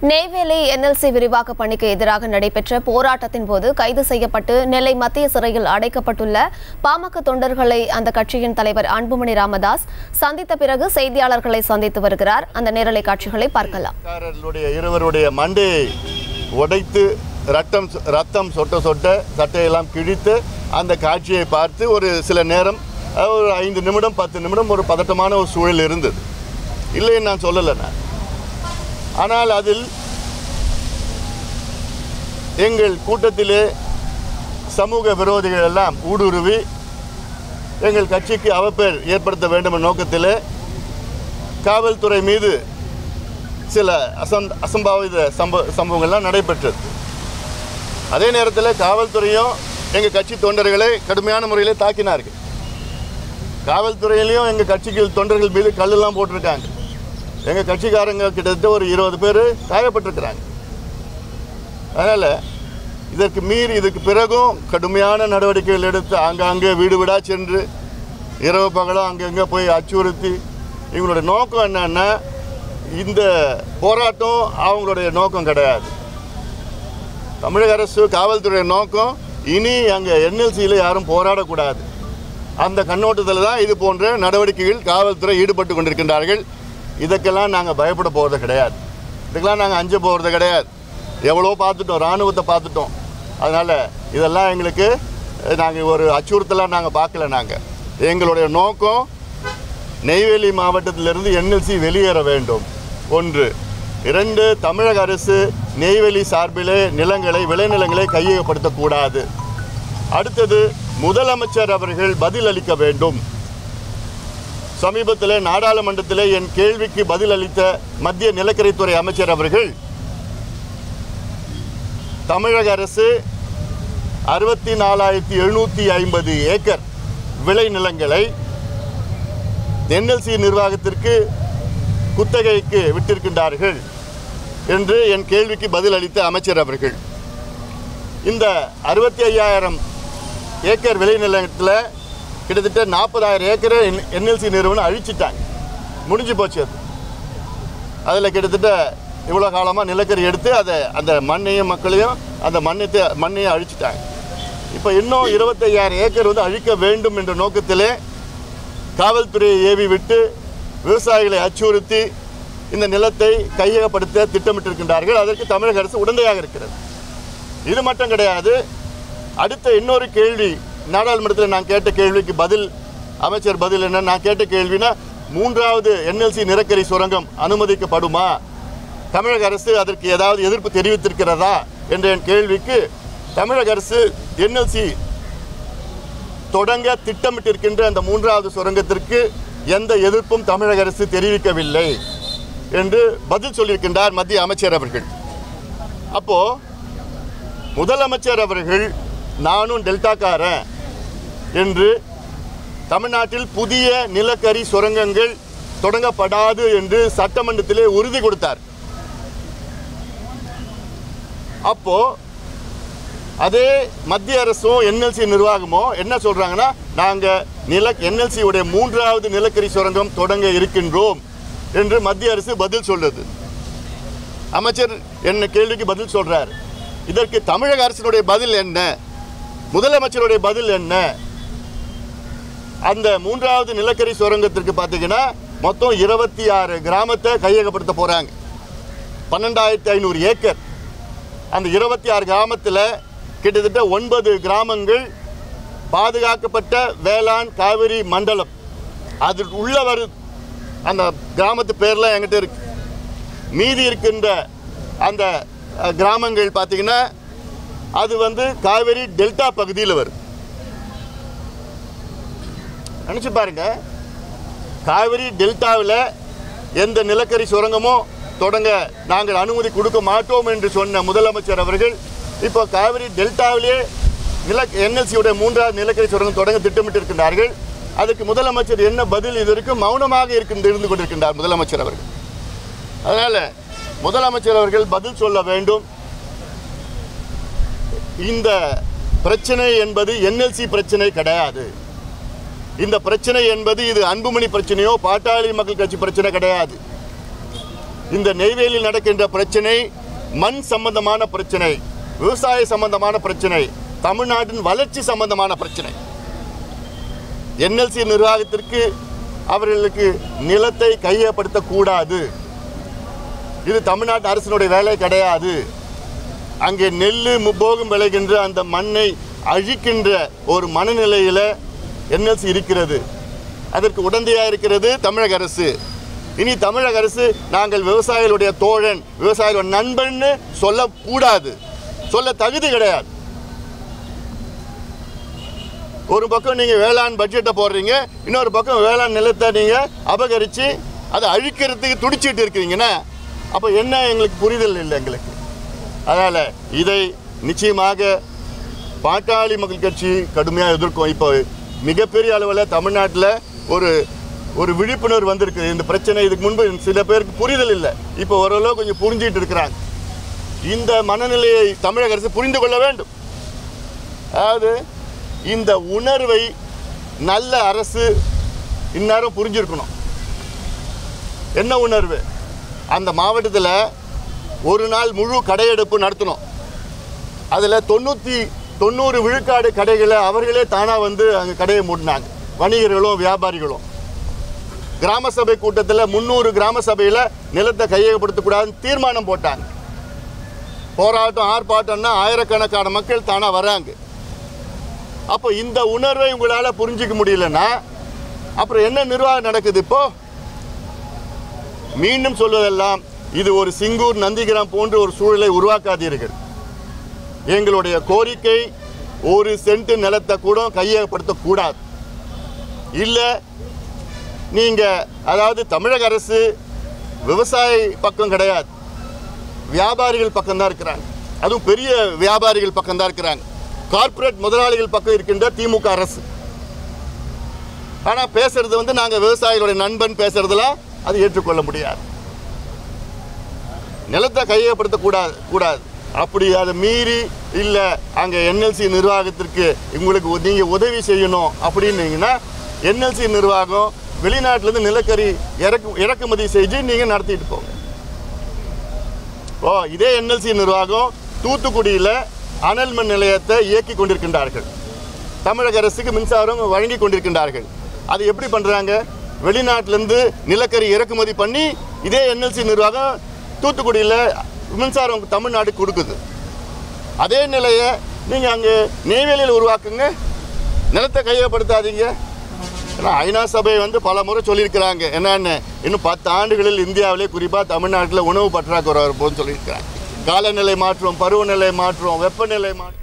Neyveli NLC விரிவாக்க பணிக்கு எதிராக நடைபெற்ற போராட்டத்தின் போது கைது செய்யப்பட்டு நெல்லை மத்திய சிறையில் அடைக்கப்பட்டுள்ள பாமக தொண்டர்களை அந்த கட்சியின் தலைவர் அன்புமணி ராமதாஸ் சந்தித்த பிறகு செய்தியாளர்களை சந்தித்து வருகிறார் அந்த நேரலை காட்சிகளை பார்க்கலாம் காரர்களுடைய இருவருடைய மண்டையை உடைத்து ரத்தம் ரத்தம் சொட்ட சொட்ட சட்டையெல்லாம் கிழித்து அந்த காட்சியை பார்த்து ஒரு சில நேரம் அஹ், ஒரு ஐந்து நிமிடம் பத்து நிமிடம் ஒரு பதட்டமான ஒரு சூழல் இருந்தது இல்லைன்னு நான் சொல்லலை நான் ஆனால் அதில் எங்கள் கூட்டத்திலே சமூக விரோதிகள் எல்லாம் ஊடுருவி எங்கள் கட்சிக்கு அவப்பேர் ஏற்படுத்த வேண்டும் என்ற நோக்கத்திலே காவல்துறை மீது சில அசம் அசம்பாவித சம்ப சம்பவங்கள்லாம் நடைபெற்றது அதே நேரத்தில் காவல்துறையும் எங்கள் கட்சி தொண்டர்களை கடுமையான முறையில் தாக்கினார்கள் காவல்துறையிலையும் எங்கள் கட்சிக்கு தொண்டர்கள் மீது கல்லெல்லாம் போட்டிருக்காங்க எங்கள் கட்சிக்காரங்க கிட்டத்தட்ட ஒரு இருபது பேர் காயப்பட்டிருக்கிறாங்க அதனால் இதற்கு மீறி இதுக்கு பிறகும் கடுமையான நடவடிக்கைகள் எடுத்து ஆங்காங்கே வீடு வீடாக சென்று இரவு பகலும் அங்கங்கே போய் அச்சுறுத்தி இவங்களுடைய நோக்கம் என்னன்னா இந்த போராட்டம் அவங்களுடைய நோக்கம் கிடையாது தமிழக அரசு காவல்துறை நோக்கம் இனி அங்கே என்எல்சியில் யாரும் போராடக்கூடாது அந்த கண்ணோட்டத்தில் தான் இது போன்ற நடவடிக்கைகள் காவல்துறை ஈடுபட்டு கொண்டிருக்கின்றார்கள் இதுக்கெல்லாம் நாங்கள் பயப்பட போகிறது கிடையாது இதுக்கெல்லாம் நாங்கள் அஞ்ச போகிறது கிடையாது எவ்வளோ பார்த்துட்டோம் இராணுவத்தை பார்த்துட்டோம் அதனால் இதெல்லாம் எங்களுக்கு நாங்கள் ஒரு அச்சுறுத்தலாக நாங்கள் பார்க்கல நாங்கள் எங்களுடைய நோக்கம் நெய்வேலி மாவட்டத்திலிருந்து என்எல்சி வெளியேற வேண்டும் ஒன்று இரண்டு தமிழக அரசு நெய்வேலி சார்பிலே நிலங்களை விளைநிலங்களை கையகப்படுத்தக்கூடாது அடுத்தது முதலமைச்சர் அவர்கள் பதில் அளிக்க வேண்டும் சமீபத்தில் நாடாளுமன்றத்தில் என் கேள்விக்கு பதில் அளித்த மத்திய நிலக்கரித்துறை அமைச்சர் அவர்கள் தமிழக அரசு அறுபத்தி நாலாயிரத்தி எழுநூற்றி ஐம்பது ஏக்கர் விளைநிலங்களை என்எல்சி நிர்வாகத்திற்கு குத்தகைக்கு விட்டிருக்கின்றார்கள் என்று என் கேள்விக்கு பதில் அளித்த அமைச்சர் அவர்கள் இந்த அறுபத்தி ஐயாயிரம் ஏக்கர் விளைநிலத்தில் கிட்டத்தட்ட நாற்பதாயிரம் ஏக்கரை என்எல்சி நிறுவனம் அழிச்சிட்டாங்க முடிஞ்சு போச்சு அது அதில் கிட்டத்தட்ட இவ்வளோ காலமாக நிலக்கரி எடுத்து அதை அந்த மண்ணையும் மக்களையும் அந்த மண்ணத்தை மண்ணையும் அழிச்சிட்டாங்க இப்போ இன்னும் இருபத்தையாயிரம் ஏக்கர் வந்து அழிக்க வேண்டும் என்ற நோக்கத்திலே காவல்துறையை ஏவி விட்டு விவசாயிகளை அச்சுறுத்தி இந்த நிலத்தை கையகப்படுத்த திட்டமிட்டிருக்கின்றார்கள் அதற்கு தமிழக அரசு உடந்தையாக இருக்கிறது இது மட்டும் கிடையாது அடுத்த இன்னொரு கேள்வி நாடாளுமன்றத்தில் நான் கேட்ட கேள்விக்கு பதில் அமைச்சர் பதில் என்ன நான் கேட்ட கேள்வினா மூன்றாவது என்எல்சி நிலக்கரி சுரங்கம் அனுமதிக்கப்படுமா தமிழக அரசு அதற்கு ஏதாவது எதிர்ப்பு தெரிவித்திருக்கிறதா என்ற என் கேள்விக்கு தமிழக அரசு என்எல்சி தொடங்க திட்டமிட்டிருக்கின்ற அந்த மூன்றாவது சுரங்கத்திற்கு எந்த எதிர்ப்பும் தமிழக அரசு தெரிவிக்கவில்லை என்று பதில் சொல்லியிருக்கின்றார் மத்திய அமைச்சர் அவர்கள் அப்போ முதலமைச்சர் அவர்கள் நானும் டெல்டாக்காரன் என்று தமிழ்நாட்டில் புதிய நிலக்கரி சுரங்கங்கள் தொடங்கப்படாது என்று சட்டமன்றத்திலே உறுதி கொடுத்தார் அப்போ அதே மத்திய அரசும் என்எல்சி நிர்வாகமோ என்ன சொல்றாங்கன்னா நாங்க நில என்எல்சி உடைய மூன்றாவது நிலக்கரி சுரங்கம் தொடங்க இருக்கின்றோம் என்று மத்திய அரசு பதில் சொல்லுது அமைச்சர் என்ன கேள்விக்கு பதில் சொல்றார் இதற்கு தமிழக அரசினுடைய பதில் என்ன முதலமைச்சருடைய பதில் என்ன அந்த மூன்றாவது நிலக்கரி சுரங்கத்திற்கு பார்த்தீங்கன்னா மொத்தம் இருபத்தி ஆறு கிராமத்தை கையகப்படுத்த போறாங்க பன்னெண்டாயிரத்தி ஐநூறு ஏக்கர் அந்த இருபத்தி ஆறு கிராமத்தில் கிட்டத்தட்ட ஒன்பது கிராமங்கள் பாதுகாக்கப்பட்ட வேளாண் காவிரி மண்டலம் அது உள்ள வருது அந்த கிராமத்து பேர்லாம் என்கிட்ட இருக்கு மீதி இருக்கின்ற அந்த அஹ், கிராமங்கள் பார்த்தீங்கன்னா அது வந்து காவிரி டெல்டா பகுதியில் வரும் நினச்சி பாருங்க காவிரி டெல்டாவில் எந்த நிலக்கரி சுரங்கமோ தொடங்க நாங்கள் அனுமதி கொடுக்க மாட்டோம் என்று சொன்ன முதலமைச்சர் அவர்கள் இப்போ காவிரி டெல்டாவிலே நில என்எல்சியுடைய மூன்றாவது நிலக்கரி சுரங்கம் தொடங்க திட்டமிட்டிருக்கின்றார்கள் அதுக்கு முதலமைச்சர் என்ன பதில் இது வரைக்கும் மௌனமாக இருக்கின்ற இருந்து கொண்டிருக்கின்றார் முதலமைச்சர் அவர்கள் அதனால் முதலமைச்சர் அவர்கள் பதில் சொல்ல வேண்டும் இந்த பிரச்சனை என்பது என்எல்சி பிரச்சனை கிடையாது இந்த பிரச்சனை என்பது இது அன்புமணி பிரச்சனையோ பாட்டாளி மக்கள் கட்சி பிரச்சனை கிடையாது இந்த நெய்வேலியில் நடக்கின்ற பிரச்சனை மண் சம்பந்தமான பிரச்சனை விவசாய சம்பந்தமான பிரச்சனை தமிழ்நாட்டின் வளர்ச்சி சம்பந்தமான பிரச்சனை என்எல்சி நிர்வாகத்திற்கு அவர்களுக்கு நிலத்தை கையப்படுத்தக்கூடாது இது தமிழ்நாட்டு அரசினுடைய வேலை கிடையாது அங்கே நெல் முப்போகம் விளைகின்ற அந்த மண்ணை அழிக்கின்ற ஒரு மனநிலையில் என்எல்சி இருக்கிறது அதற்கு உடந்தையாக இருக்கிறது தமிழக அரசு இனி தமிழக அரசு நாங்கள் விவசாயிகளுடைய தோழன் விவசாயிகளுடைய நண்பன்னு சொல்லக்கூடாது சொல்ல தகுதி கிடையாது ஒரு பக்கம் நீங்கள் வேளாண் பட்ஜெட்டை போடுறீங்க இன்னொரு பக்கம் வேளாண் நிலத்தை நீங்கள் அபகரித்து அதை அழிக்கிறதுக்கு துடிச்சிட்டு இருக்கிறீங்கன்னா அப்போ என்ன எங்களுக்கு புரிதல் இல்லை எங்களுக்கு அதனால் இதை நிச்சயமாக பாட்டாளி மக்கள் கட்சி கடுமையாக எதிர்க்கும் இப்போ மிகப்பெரிய அளவில் தமிழ்நாட்டில் ஒரு ஒரு விழிப்புணர்வு வந்திருக்கு இந்த பிரச்சனை இதுக்கு முன்பு சில பேருக்கு புரிதல் இல்லை இப்போ ஓரளவு கொஞ்சம் புரிஞ்சிட்டு இருக்கிறாங்க இந்த மனநிலையை தமிழக அரசு புரிந்து கொள்ள வேண்டும் அதாவது இந்த உணர்வை நல்ல அரசு இந்நேரம் புரிஞ்சிருக்கணும் என்ன உணர்வு அந்த மாவட்டத்தில் ஒரு நாள் முழு கடையெடுப்பு நடத்தணும் அதில் தொண்ணூற்றி தொண்ணூறு விழுக்காடு கடைகளை அவர்களே தானாக வந்து அங்கே கடையை மூடினாங்க வணிகர்களும் வியாபாரிகளும் கிராம சபை கூட்டத்தில் முந்நூறு கிராம சபையில் நிலத்தை கையகப்படுத்தக்கூடாதுன்னு தீர்மானம் போட்டாங்க போராட்டம் ஆர்ப்பாட்டம்னா ஆயிரக்கணக்கான மக்கள் தானாக வராங்க அப்போ இந்த உணர்வை உங்களால் புரிஞ்சிக்க முடியலன்னா அப்புறம் என்ன நிர்வாகம் நடக்குது இப்போ மீண்டும் சொல்வதெல்லாம் இது ஒரு சிங்கூர் நந்திகிராம் போன்ற ஒரு சூழலை உருவாக்காதீர்கள் எங்களுடைய கோரிக்கை ஒரு சென்ட் நிலத்தை கூட கையகப்படுத்தக்கூடாது இல்லை நீங்கள் அதாவது தமிழக அரசு விவசாய பக்கம் கிடையாது வியாபாரிகள் பக்கம்தான் இருக்கிறாங்க அதுவும் பெரிய வியாபாரிகள் பக்கம்தான் இருக்கிறாங்க கார்ப்பரேட் முதலாளிகள் பக்கம் இருக்கின்ற திமுக அரசு ஆனால் பேசுறது வந்து நாங்கள் விவசாயிகளுடைய நண்பன் பேசுறதுலாம் அது ஏற்றுக்கொள்ள முடியாது நிலத்தை கையகப்படுத்தக்கூடாது கூடாது அப்படி அதை மீறி இல்லை அங்கே என்எல்சி நிர்வாகத்திற்கு உங்களுக்கு நீங்கள் உதவி செய்யணும் அப்படின்னீங்கன்னா என்எல்சி நிர்வாகம் வெளிநாட்டிலேருந்து நிலக்கரி இறக்கு இறக்குமதி செஞ்சு நீங்கள் நடத்திட்டு போங்க ஓ இதே என்எல்சி நிர்வாகம் தூத்துக்குடியில் அனல் மின் நிலையத்தை இயக்கி கொண்டிருக்கின்றார்கள் தமிழக அரசுக்கு மின்சாரம் வழங்கி கொண்டிருக்கின்றார்கள் அது எப்படி பண்ணுறாங்க வெளிநாட்டிலேருந்து நிலக்கரி இறக்குமதி பண்ணி இதே என்எல்சி நிர்வாகம் தூத்துக்குடியில் மின்சாரம் தமிழ்நாடு கொடுக்குது அதே நிலையை நீங்கள் அங்கே நெய்வேலியில் உருவாக்குங்க நிலத்தை கையப்படுத்தாதீங்க ஏன்னா ஐநா சபை வந்து பல முறை சொல்லியிருக்கிறாங்க என்னென்னு இன்னும் பத்து ஆண்டுகளில் இந்தியாவிலே குறிப்பாக தமிழ்நாட்டில் உணவு பற்றாக்குறை இருப்போம்னு சொல்லியிருக்கிறாங்க காலநிலை மாற்றம் பருவநிலை மாற்றம் வெப்பநிலை மாற்றம்